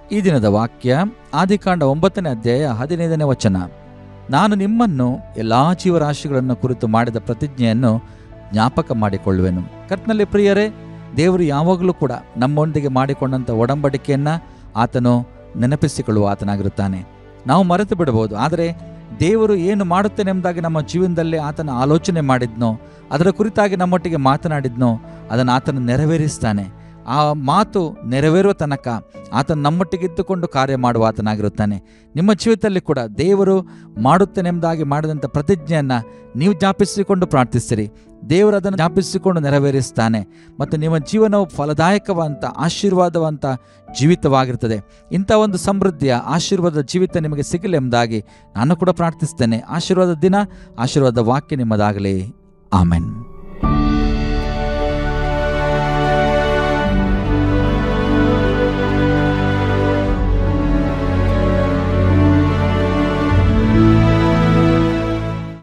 ಈ ದಿನದ ವಾಕ್ಯ ಆದಿಕಾಂಡ ಒಂಬತ್ತನೇ ಅಧ್ಯಾಯ ಹದಿನೈದನೇ ವಚನ ನಾನು ನಿಮ್ಮನ್ನು ಎಲ್ಲಾ ಜೀವರಾಶಿಗಳನ್ನು ಕುರಿತು ಮಾಡಿದ ಪ್ರತಿಜ್ಞೆಯನ್ನು ಜ್ಞಾಪಕ ಮಾಡಿಕೊಳ್ಳುವೆನು ಕರ್ತನಲ್ಲಿ ಪ್ರಿಯರೇ ದೇವರು ಯಾವಾಗಲೂ ಕೂಡ ನಮ್ಮೊಂದಿಗೆ ಮಾಡಿಕೊಂಡಂಥ ಒಡಂಬಡಿಕೆಯನ್ನ ಆತನು ನೆನಪಿಸಿಕೊಳ್ಳುವ ಆತನಾಗಿರುತ್ತಾನೆ ನಾವು ಮರೆತು ಬಿಡಬಹುದು ಆದರೆ ದೇವರು ಏನು ಮಾಡುತ್ತೇನೆಂಬುದಾಗಿ ನಮ್ಮ ಜೀವನದಲ್ಲಿ ಆತನ ಆಲೋಚನೆ ಮಾಡಿದ್ನೋ ಅದರ ಕುರಿತಾಗಿ ನಮ್ಮೊಟ್ಟಿಗೆ ಮಾತನಾಡಿದ್ನೋ ಅದನ್ನು ಆತನು ನೆರವೇರಿಸ್ತಾನೆ ಆ ಮಾತು ನೆರವೇರುವ ತನಕ ಆತನ ನಮ್ಮೊಟ್ಟಿಗೆ ಇದ್ದುಕೊಂಡು ಕಾರ್ಯ ಮಾಡುವ ಆತನಾಗಿರುತ್ತಾನೆ ನಿಮ್ಮ ಜೀವಿತದಲ್ಲಿ ಕೂಡ ದೇವರು ಮಾಡುತ್ತೇನೆಂಬುದಾಗಿ ಮಾಡಿದಂಥ ಪ್ರತಿಜ್ಞೆಯನ್ನು ನೀವು ಜ್ಞಾಪಿಸಿಕೊಂಡು ಪ್ರಾರ್ಥಿಸಿರಿ ದೇವರು ಅದನ್ನು ಜ್ಞಾಪಿಸಿಕೊಂಡು ನೆರವೇರಿಸ್ತಾನೆ ಮತ್ತು ನಿಮ್ಮ ಜೀವನವು ಫಲದಾಯಕವಂತ ಆಶೀರ್ವಾದವಂತ ಜೀವಿತವಾಗಿರ್ತದೆ ಇಂಥ ಒಂದು ಸಮೃದ್ಧಿಯ ಆಶೀರ್ವಾದ ಜೀವಿತ ನಿಮಗೆ ಸಿಗಲೆಂಬುದಾಗಿ ನಾನು ಕೂಡ ಪ್ರಾರ್ಥಿಸ್ತೇನೆ ಆಶೀರ್ವಾದ ದಿನ ಆಶೀರ್ವಾದ ವಾಕ್ಯ ನಿಮ್ಮದಾಗಲಿ ಆಮೆನ್